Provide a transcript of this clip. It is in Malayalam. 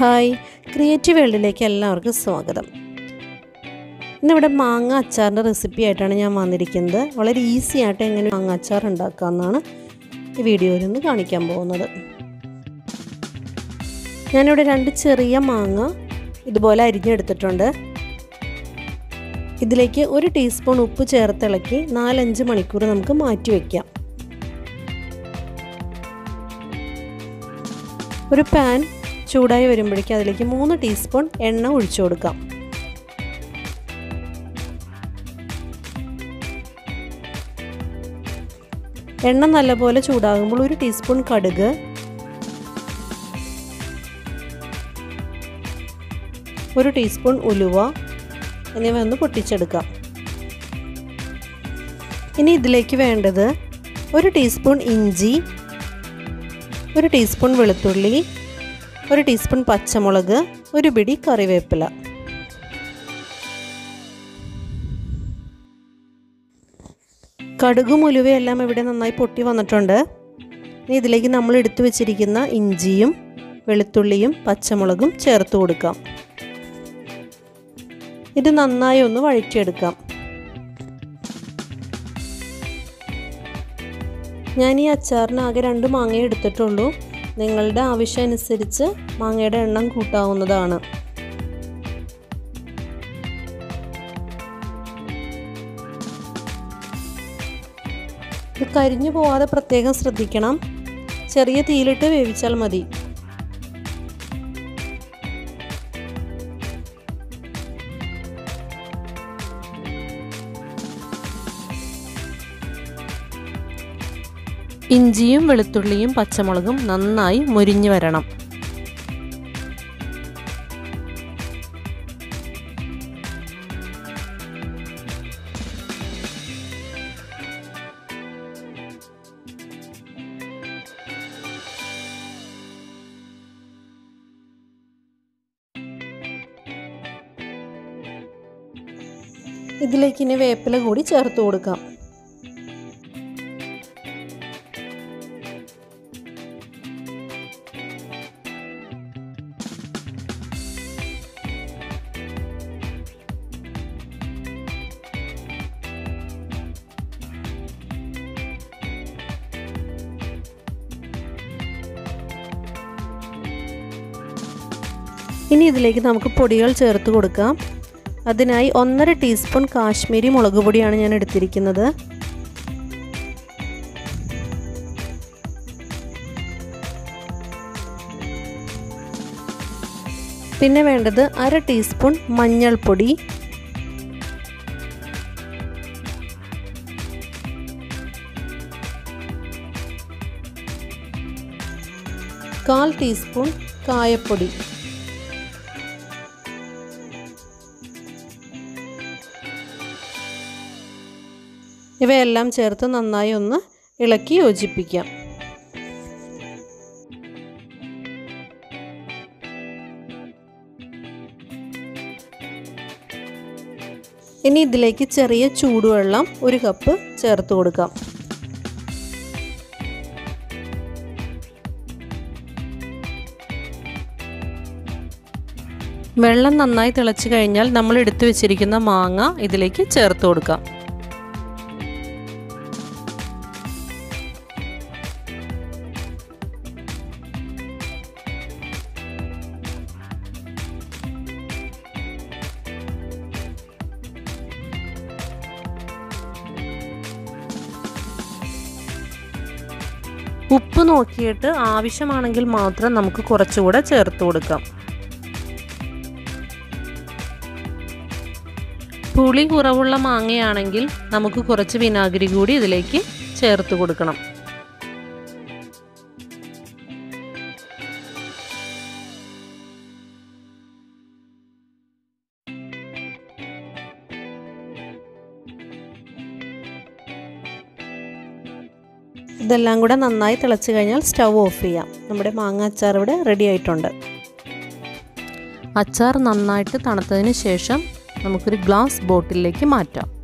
ഹായ് ക്രിയേറ്റീവ് വേൾഡിലേക്ക് എല്ലാവർക്കും സ്വാഗതം ഇന്നിവിടെ മാങ്ങ അച്ചാറിൻ്റെ റെസിപ്പി ആയിട്ടാണ് ഞാൻ വന്നിരിക്കുന്നത് വളരെ ഈസി ആയിട്ട് എങ്ങനെ മാങ്ങ അച്ചാർ ഉണ്ടാക്കാമെന്നാണ് ഈ വീഡിയോയിൽ നിന്ന് കാണിക്കാൻ പോകുന്നത് ഞാനിവിടെ രണ്ട് ചെറിയ മാങ്ങ ഇതുപോലെ അരിഞ്ഞെടുത്തിട്ടുണ്ട് ഇതിലേക്ക് ഒരു ടീസ്പൂൺ ഉപ്പ് ചേർത്തിളക്കി നാലഞ്ച് മണിക്കൂർ നമുക്ക് മാറ്റി വയ്ക്കാം ഒരു പാൻ ചൂടായി വരുമ്പോഴേക്കും അതിലേക്ക് മൂന്ന് ടീസ്പൂൺ എണ്ണ ഒഴിച്ചു കൊടുക്കാം എണ്ണ നല്ലപോലെ ചൂടാകുമ്പോൾ ഒരു ടീസ്പൂൺ കടുക് ഒരു ടീസ്പൂൺ ഉലുവ എന്നിവ ഒന്ന് പൊട്ടിച്ചെടുക്കാം ഇനി ഇതിലേക്ക് വേണ്ടത് ഒരു ടീസ്പൂൺ ഇഞ്ചി ഒരു ടീസ്പൂൺ വെളുത്തുള്ളി ഒരു ടീസ്പൂൺ പച്ചമുളക് ഒരു പിടി കറിവേപ്പില കടുകും ഉലുവയെല്ലാം ഇവിടെ നന്നായി പൊട്ടി വന്നിട്ടുണ്ട് ഇനി ഇതിലേക്ക് നമ്മൾ എടുത്തു വെച്ചിരിക്കുന്ന ഇഞ്ചിയും വെളുത്തുള്ളിയും പച്ചമുളകും ചേർത്ത് കൊടുക്കാം ഇത് നന്നായി ഒന്ന് വഴറ്റിയെടുക്കാം ഞാൻ ഈ അച്ചാറിന് ആകെ രണ്ട് മാങ്ങ എടുത്തിട്ടുള്ളൂ നിങ്ങളുടെ ആവശ്യമനുസരിച്ച് മാങ്ങയുടെ എണ്ണം കൂട്ടാവുന്നതാണ് ഇത് കരിഞ്ഞു പോവാതെ പ്രത്യേകം ശ്രദ്ധിക്കണം ചെറിയ തീയിലിട്ട് വേവിച്ചാൽ മതി ഇഞ്ചിയും വെളുത്തുള്ളിയും പച്ചമുളകും നന്നായി മുരിഞ്ഞു വരണം ഇതിലേക്ക് ഇനി വേപ്പില കൂടി ചേർത്ത് കൊടുക്കാം ഇനി ഇതിലേക്ക് നമുക്ക് പൊടികൾ ചേർത്ത് കൊടുക്കാം അതിനായി ഒന്നര ടീസ്പൂൺ കാശ്മീരി മുളക് പൊടിയാണ് ഞാൻ എടുത്തിരിക്കുന്നത് പിന്നെ വേണ്ടത് അര ടീസ്പൂൺ മഞ്ഞൾപ്പൊടി കാൽ ടീസ്പൂൺ കായപ്പൊടി ഇവയെല്ലാം ചേർത്ത് നന്നായി ഒന്ന് ഇളക്കി യോജിപ്പിക്കാം ഇനി ഇതിലേക്ക് ചെറിയ ചൂടുവെള്ളം ഒരു കപ്പ് ചേർത്ത് കൊടുക്കാം വെള്ളം നന്നായി തിളച്ച് കഴിഞ്ഞാൽ നമ്മൾ എടുത്തു വെച്ചിരിക്കുന്ന മാങ്ങ ഇതിലേക്ക് ചേർത്ത് കൊടുക്കാം ഉപ്പ് നോക്കിയിട്ട് ആവശ്യമാണെങ്കിൽ മാത്രം നമുക്ക് കുറച്ചുകൂടെ ചേർത്ത് കൊടുക്കാം പുളി കുറവുള്ള മാങ്ങയാണെങ്കിൽ നമുക്ക് കുറച്ച് വിനാഗിരി കൂടി ഇതിലേക്ക് ചേർത്ത് കൊടുക്കണം ഇതെല്ലാം കൂടെ നന്നായി തിളച്ച് കഴിഞ്ഞാൽ സ്റ്റൗ ഓഫ് ചെയ്യാം നമ്മുടെ മാങ്ങ അച്ചാർ ഇവിടെ റെഡി ആയിട്ടുണ്ട് അച്ചാർ നന്നായിട്ട് തണുത്തതിന് ശേഷം നമുക്കൊരു ഗ്ലാസ് ബോട്ടിലേക്ക് മാറ്റാം